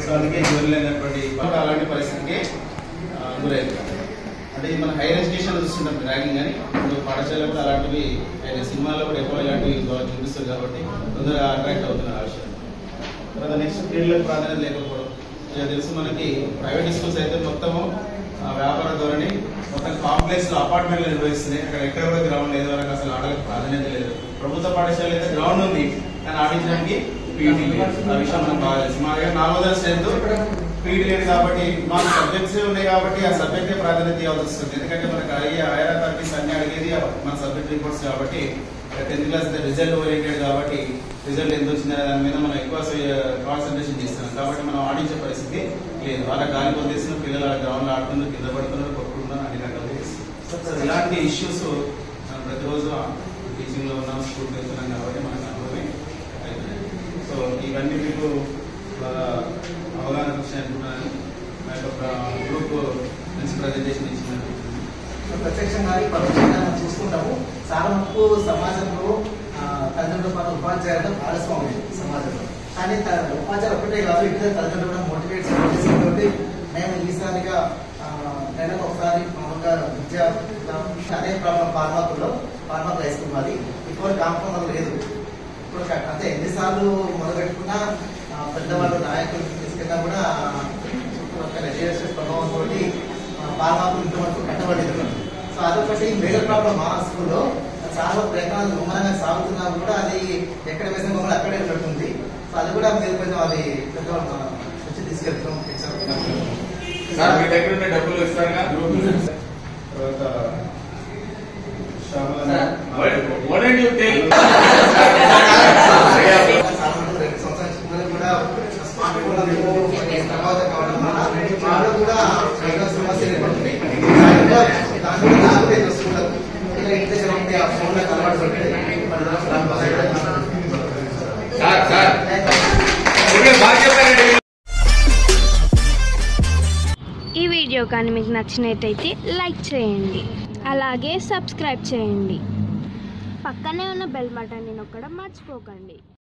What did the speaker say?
So అందుకే జోరులైనటువంటి పనులు అలాంటి పరిస్థితికి ఆ, గురైంది అంటే ఇది మన హైయర్ ఎడ్యుకేషన్ చూస్తుంటాం ర్యాగింగ్ కానీ ఇప్పుడు పాఠశాలలో కూడా అలాంటివి ఆయన సినిమాల్లో కూడా ఎక్కువ ఇలాంటివి బాగా చూపిస్తారు కాబట్టి తొందరగా అట్రాక్ట్ అవుతున్నారు ఆ విషయం తర్వాత నెక్స్ట్ ఫీల్డ్లకు ప్రాధాన్యత లేకపోవడం ఇక తెలుసు మనకి ప్రైవేట్ స్కూల్స్ అయితే మొత్తము ఆ, వ్యాపార ధోరణి మొత్తం కాంప్లెక్స్ లో అపార్ట్మెంట్లు నిర్వహిస్తున్నాయి అక్కడ ఎక్కడ కూడా గ్రౌండ్ లేదు వరకు అసలు ఆడలకు ప్రాధాన్యత లేదు ప్రభుత్వ పాఠశాల అయితే గ్రౌండ్ ఉంది కానీ ఆడించడానికి పీఈటీ లేదు ఆ విషయం మనకు బాగా తెలుసు మా దగ్గర నాలుగు వందల స్ట్రెంత్ పీఈటీ లేదు కాబట్టి మాకు సబ్జెక్ట్స్ ఉన్నాయి కాబట్టి ఆ సబ్జెక్టే ప్రాధాన్యత ఇవ్వాల్సి వస్తుంది ఎందుకంటే మనకు అయ్యే ఐఆర్ థర్టీస్ అన్ని అడిగేది మన సబ్జెక్ట్ రిపోర్ట్స్ కాబట్టి టెన్త్ క్లాస్ రిజల్ట్ ఓరియంటెడ్ కాబట్టి రిజల్ట్ ఎంత వచ్చిందనే దాని మీద మనం ఎక్కువ కాన్సన్ట్రేషన్ చేస్తున్నాం కాబట్టి మనం ఆడించే పరిస్థితి లేదు వాళ్ళ గాలి పొందేసిన పిల్లలు ఆ గ్రౌండ్ ఆడుతున్నారు కింద పడుతున్నారు కొట్టుకుంటున్నారు అన్ని రకాలు చేస్తున్నారు. సో ఇలాంటి ఇష్యూస్ మనం ప్రతిరోజు టీచింగ్ లో ఉన్నాం స్కూల్ వెళ్తున్నాం కాబట్టి మనకు అనుభవమే అవుతుంది. సో ఇవన్నీ మీకు బాగా అవగాహన వచ్చాయి అనుకుంటున్నాను మా యొక్క గ్రూప్ మంచి ప్రజెంటేషన్ ఇచ్చినారు ప్రత్యక్షంగా పరోక్షంగా మనం చూసుకుంటాము చాలా మటుకు సమాజంలో ఆ, తల్లిదండ్రుల పాటు ఉపాధ్యాయులు భాగస్వామ్యం సమాజంలో కానీ త- ఉపాధ్యాయులు ఒకటే కాదు ఇద్దరు తల్లిదండ్రులు కూడా మోటివేట్ చేసేటువంటి మేము ఈసారిగా ఆ, నెలకు ఒకసారి మామూలుగా విద్యా అదే ప్రాబ్లం ఫార్మాకుల్లో ఫార్మాకు హై స్కూల్ మాది ఇప్పుడు కాంపౌండ్ లేదు ఇప్పుడు క- అంటే ఎన్నిసార్లు మొదలుపెట్టుకున్నా ఆ, పెద్దవాళ్ళు నాయకులు తీసుకెళ్ళినా కూడా ఒక రెగ్యులేషన్ ప్రభావం తోటి పాల్మాకు ఇంతవరకు కట్టబడింది సో అదొకటి మేజర్ ప్రాబ్లం మా స్కూల్లో చాలా ప్రయత్నాలు ముమ్మరంగా సాగుతున్నా కూడా అది ఎక్కడ వేసిన బొమ్మలు అక్కడే పెడుతుంది సో అది కూడా మీరు కొంచెం అది పెద్దవాళ్ళు మన వచ్చి తీసుకెళ్తాం సార్ మీ దగ్గర ఉన్న డబ్బులు ఇస్తారుగా తర్వాత Shyamala What did you tell? చాలా మంది రెండు సంవత్సరాల చిన్నలు కూడా స్మార్ట్ ఫోన్ తర్వాత కావడం వల్ల వాళ్ళు కూడా చాలా సమస్యలు ఏర్పడుతున్నాయి దాని కూడా దాని కూడా నాకు కూడా వస్తున్నారు ఇలా ఇంటి దగ్గర ఉంటే ఆ ఫోన్లకు అలవాటు పడితే మరి దాని వల్ల సార్ సార్ ఓకే బాగా చెప్పారండి ఈ వీడియో కానీ మీకు నచ్చినట్టయితే లైక్ చేయండి అలాగే సబ్స్క్రైబ్ చేయండి పక్కనే ఉన్న బెల్ బటన్ని నొక్కడం మర్చిపోకండి